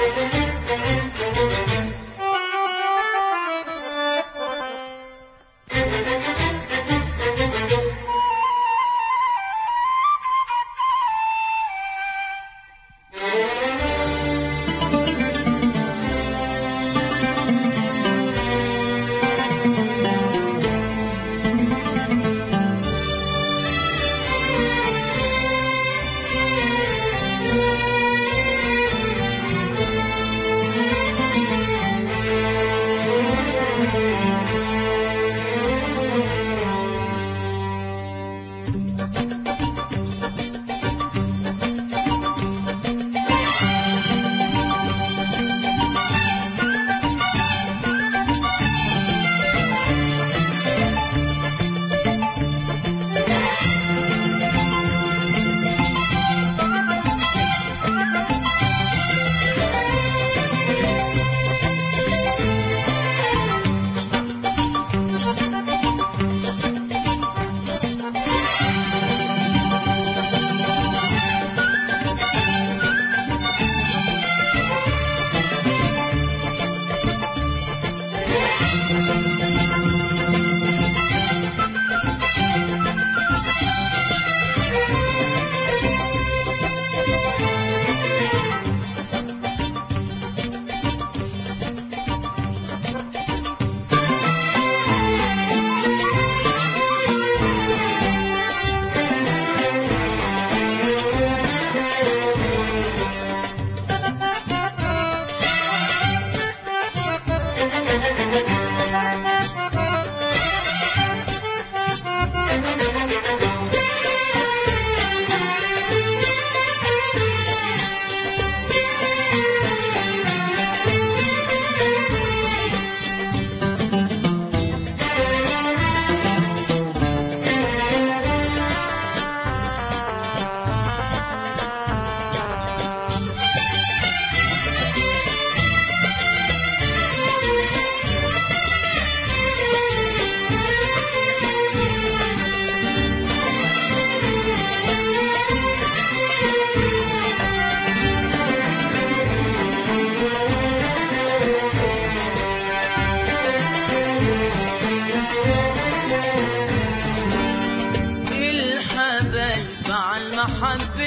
المحب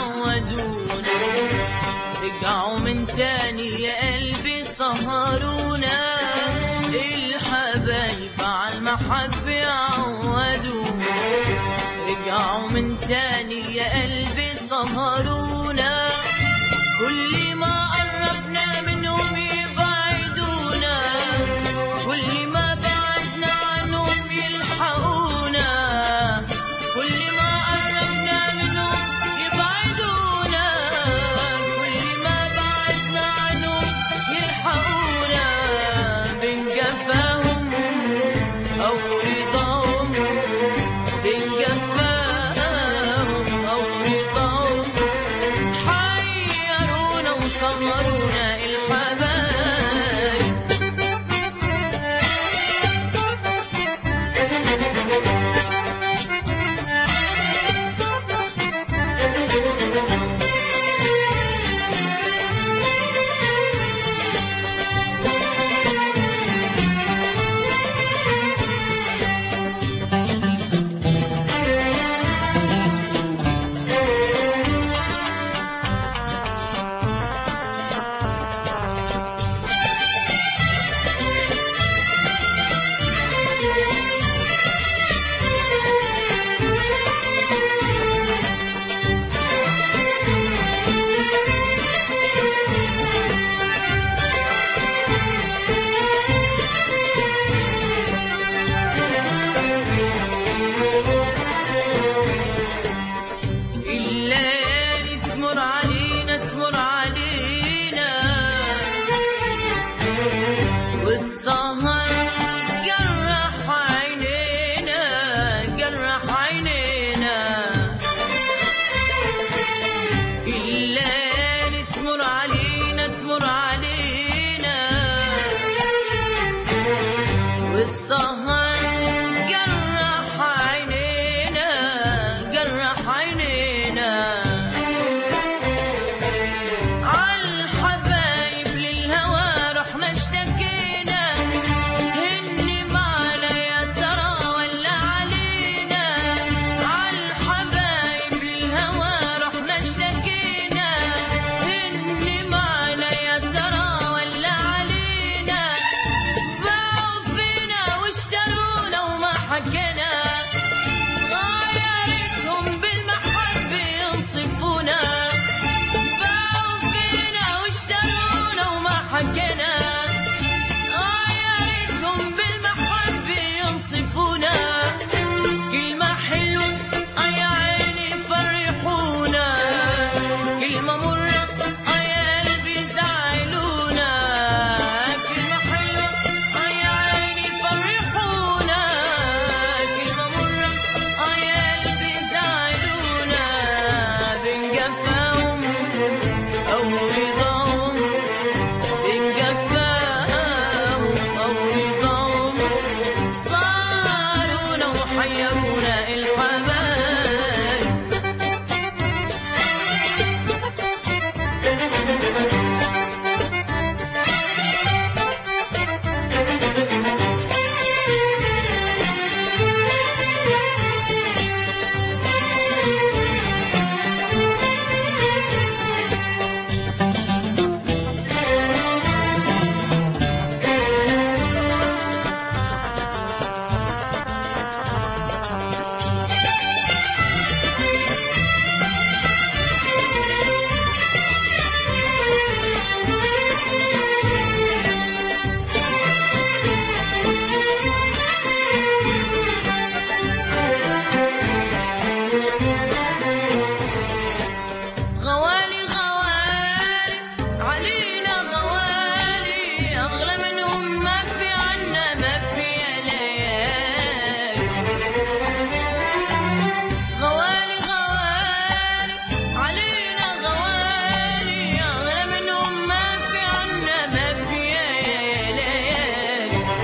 يعودونا رجعوا من تاني يا قلبي سهرونا الحبايب على المحب يعودونا رجعوا من تاني يا قلبي سهرونا كل ما قربنا منهم يبعدونا كل ما بعدنا عنهم يلحقونا كل ما قربنا منهم يبعدونا كل ما بعدنا عنهم يلحقونا بين جفاهم أو رضاهم بين جفاهم أو رضاهم حيرونا وصغرونا الحبايب الليالي تمر علينا تمر علينا والسهر جرح عينينا جرح عينينا الليالي تمر علينا تمر علينا والسهر جرح عينينا جرح عينينا عالحبايب حكينا آه يا ريتهم بالمحبة ينصفونا كلمة حلوة آه يا عيني فرحونا كلمة مرة آه يا قلبي زعلونا كلمة حلوة آه يا عيني فرحونا كلمة مرة آه يا قلبي زعلونا بين جفاهم أو رضاهم بين جفاهم أو رضاهم صارونا وحيرونا الحبايب غوالي غوالي علينا غوالي أغلى منهم ما في عنا ما في ليالي غوالي غوالي علينا غوالي أغلى منهم ما في عنا ما في ليالي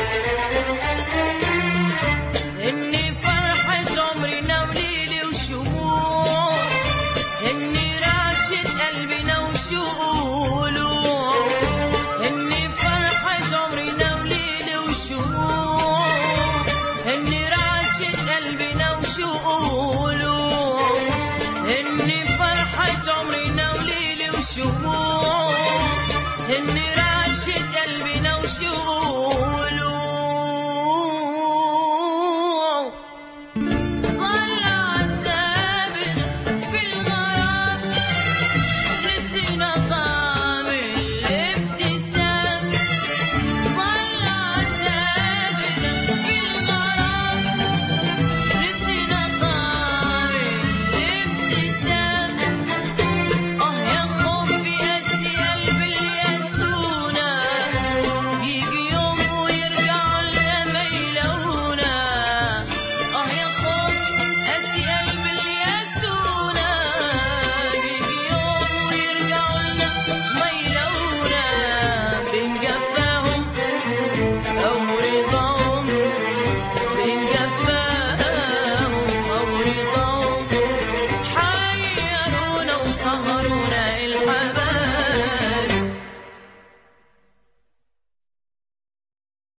إني فرحة عمرنا وليلي وشموع إني رعشة قلبنا وشقوله إني فرحة عمرنا وليلي وشموع إني رعشة قلبنا وشقوله إني فرحة عمرنا وليلي وشموع إني